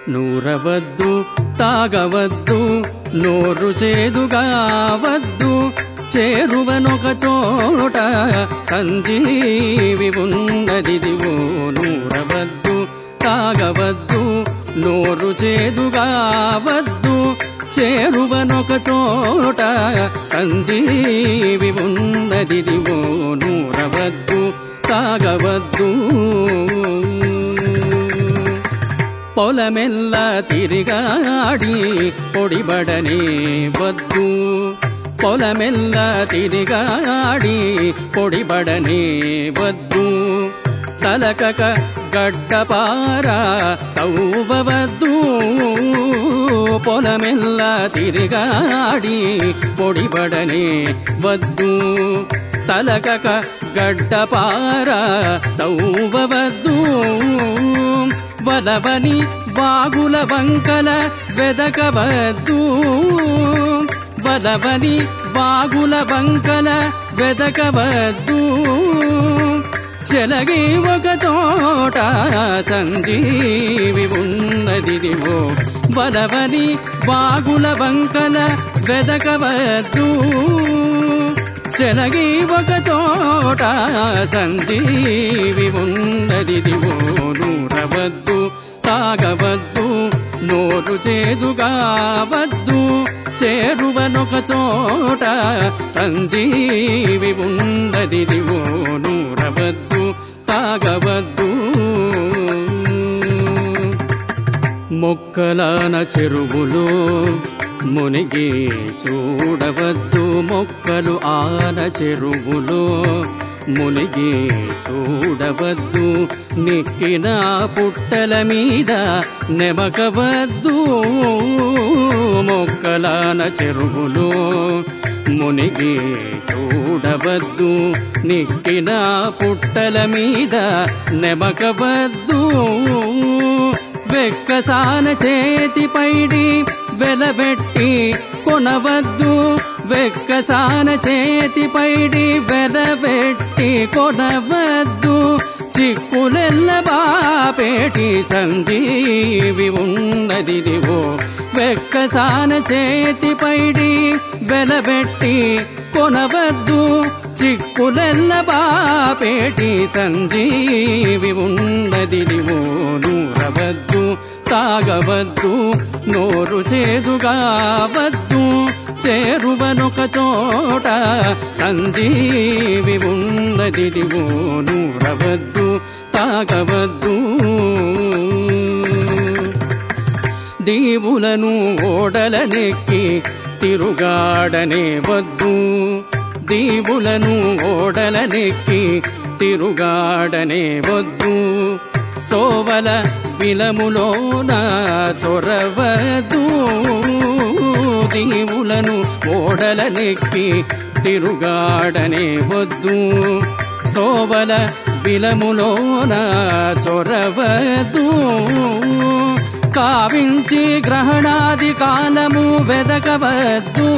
నూరవద్దు తాగవద్దు నోరు చేదుగావద్దు చేరువనొక చోట సంజీవి ఉన్నదిదివో నూరవద్దు తాగవద్దు నోరు చేదుగావద్దు చేరువనొక చోట సంజీవి ఉన్నదిదివో నూరవద్దు తాగవద్దు పొలమెల్ల తిరిగాడి పొడిబడనే వద్దు పొలమెల్ల తిరిగాడి పొడిబడనే వద్దు తలకక గడ్డపార తవ్వవద్దు పొలమెల్ల తిరిగాడి పొడిబడనే వద్దు తలకక గడ్డపార తవ్వవద్దు వలవని బాగుల వంకల వెదకవద్దు వలవని బాగుల వంకల వెదకవద్దు చెలగి ఒక చోట సంజీవి ఉన్నదిదివో వలవని బాగుల వంకల వెదకవద్దు చెలగి ఒక చోట సంజీవి ఉన్నదిదివో నూరవద్దు తాగవద్దు నోరు చేదుగావద్దు చేరువనొక చోట సంజీవి ఉన్నదిదివో నూరవద్దు తాగవద్దు మొక్కలాన చెరువులు మునిగి చూడవద్దు మొక్కలు ఆన చెరువులో మునిగి చూడవద్దు నిక్కిన పుట్టల మీద నెమకవద్దు మొక్కలాన చెరువులో మునిగి చూడవద్దు నిక్కిన పుట్టల మీద నెమకవద్దు వెక్కసాన చేతి పైడి వెలబెట్టి కొనవద్దు వెక్కసాన చేతి పైడి వెలబెట్టి కొనవద్దు చిక్కులెల్ల బాపేటి సంజీవి ఉన్నదిదివో వెక్కసాన చేతి పైడి వెలబెట్టి కొనవద్దు చిక్కులెల్ల బాపేటి సంజీవి ఉన్నదిదివో నూరవద్దు తాగవద్దు నోరు చేదుగావద్దు చేరువనొక చోట సంజీవి ఉన్నదిదివో నూరవద్దు తాగవద్దు దీవులను ఓడలనెక్కి తిరుగాడనే వద్దు దీవులను ఓడలనెక్కి తిరుగాడనే వద్దు సోవల విలములోన చొరవదు దీవులను ఓడలనెక్కి తిరుగాడనే వద్దు సోవల విలములోన చొరవదు కావించి గ్రహణాది కాలము వెదకవద్దు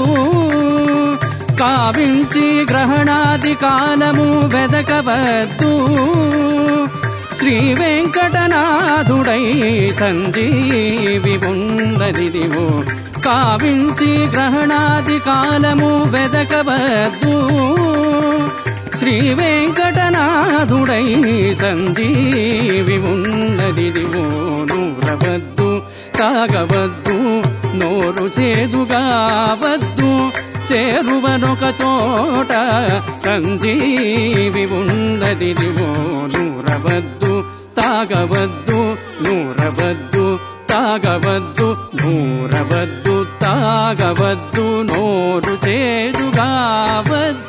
కావించి గ్రహణాది కాలము వెదకవద్దు శ్రీ వెంకటనాథుడై సంజీవి ఉన్నదిదివో కావించి గ్రహణాది కాలము వెదకవద్దు శ్రీ వెంకటనాథుడై సంజీవి ఉన్నదిదివో నూరవద్దు తాగవద్దు నోరు చేదుగావద్దు చేరువనొక చోట సంజీవి ఉన్నదిదివో నూరవద్దు తాగవద్దు నూరవద్దు తాగవద్దు నూరవద్దు తాగవద్దు నోరు చేదుగావద్దు